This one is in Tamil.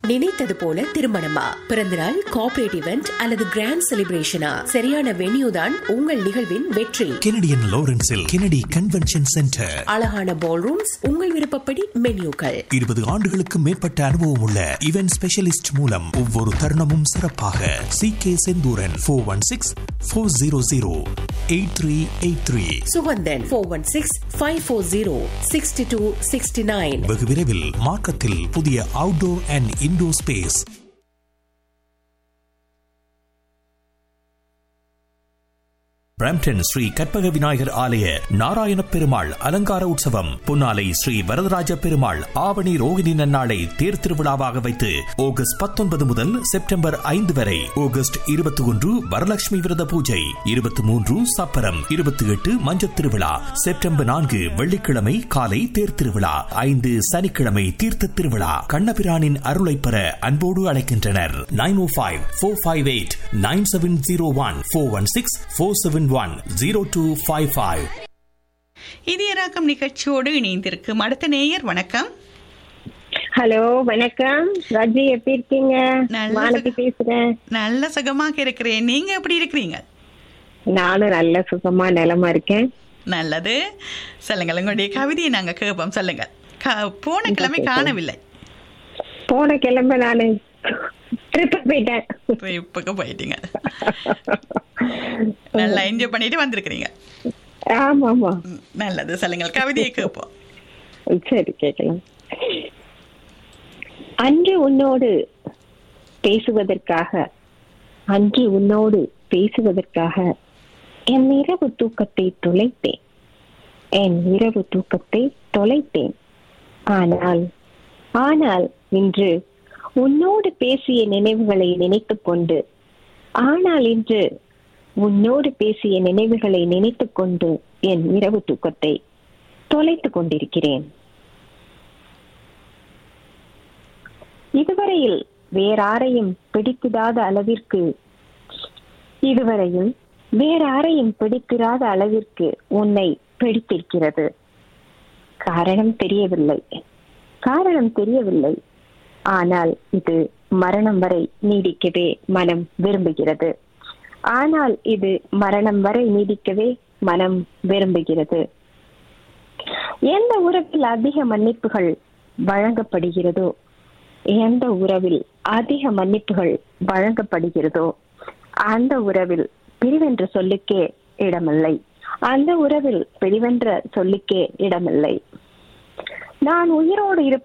நினைத்தது போல திருமணமா பிறந்தநாள் கார்ப்பரேட் இவெண்ட் அல்லது கிராண்ட் செலிப்ரேஷனா சரியான வென்யூ தான் உங்கள் நிகழ்வின் வெற்றி கெனடியன் லாரன்ஸில் கெனடி கன்வென்ஷன் சென்டர் அழகான பால் ரூம்ஸ் உங்கள் விருப்பப்படி மென்யூக்கள் இருபது ஆண்டுகளுக்கு மேற்பட்ட அனுபவம் உள்ள இவென்ட் ஸ்பெஷலிஸ்ட் மூலம் ஒவ்வொரு தருணமும் சிறப்பாக C K Senthuran four one six four zero zero eight three eight three Suganthan four one six five four zero sixty two sixty nine வெகு விரைவில் மார்க்கத்தில் புதிய outdoor and indoor space Brampton Shri Karpaga Vinayagar ஆலய நாராயண பெருமாள் அலங்கார உற்சவம் புன்னாலை ஸ்ரீ வரதராஜ பெருமாள் ஆவணி ரோகிணி நன்னாளை தேர் திருவிழாவாக வைத்து ஆகஸ்ட் பத்தொன்பது முதல் செப்டம்பர் ஐந்து வரை ஆகஸ்ட் இருபத்தி ஒன்று வரலட்சுமி விரத பூஜை இருபத்தி மூன்று சப்பரம் இருபத்தி எட்டு மஞ்சத் திருவிழா செப்டம்பர் நான்கு வெள்ளிக்கிழமை காலை தேர் திருவிழா ஐந்து சனிக்கிழமை தீர்த்த திருவிழா கண்ணபிரானின் அருளை பெற அன்போடு அழைக்கின்றனர் nine O five four five eight nine seven zero one four one six four seven one zero two five five இதயராக்கம் நிகழ்ச்சியோடு இணைந்திருக்கும் அடுத்த நேயர் வணக்கம் ஹலோ வணக்கம் ராஜி எப்படி இருக்கீங்க நல்ல மாலதி பேசுறேன் நல்ல சுகமாக இருக்கிறேன் நீங்க எப்படி இருக்கிறீங்க நானும் நல்ல சுகமா நிலமா இருக்கேன் நல்லது சொல்லுங்கள் உங்களுடைய கவிதையை நாங்க கேட்போம் சொல்லுங்க க- போன கிழமை காணவில்லை போன கிழமை நானு ட்ரிப் போயிட்டேன் இப்பக்கு போயிட்டீங்க நல்லா என்ஜாய் பண்ணிட்டு வந்திருக்கிறீங்க ஆமா ஆமா ம், நல்லது சொல்லுங்கள் கவிதையை கேட்போம் சரி கேட்கலாம் அன்று உன்னோடு பேசுவதற்காக அன்று உன்னோடு பேசுவதற்காக என் இரவு தூக்கத்தை தொலைத்தேன் என் இரவு தூக்கத்தை தொலைத்தேன் ஆனால் ஆனால் இன்று உன்னோடு பேசிய நினைவுகளை நினைத்துக் கொண்டு ஆனால் இன்று உன்னோடு பேசிய நினைவுகளை நினைத்துக் கொண்டு என் இரவு தூக்கத்தை தொலைத்துக் கொண்டிருக்கிறேன் இதுவரையில் வேறாரையும் பிடித்திடாத அளவிற்கு இதுவரையில் வேறாரையும் பிடித்திராத அளவிற்கு உன்னை பிடித்திருக்கிறது காரணம் தெரியவில்லை காரணம் தெரியவில்லை ஆனால் இது மரணம் வரை நீடிக்கவே மனம் விரும்புகிறது ஆனால் இது மரணம் வரை நீடிக்கவே மனம் விரும்புகிறது எந்த உறவில் அதிக மன்னிப்புகள் வழங்கப்படுகிறதோ எந்த உறவில் அதிக மன்னிப்புகள் வழங்கப்படுகிறதோ அந்த உறவில் பிரிவென்ற சொல்லுக்கே இடமில்லை அந்த உறவில் பிரிவென்ற சொல்லுக்கே இடமில்லை நான் உயிரோடு இருப்ப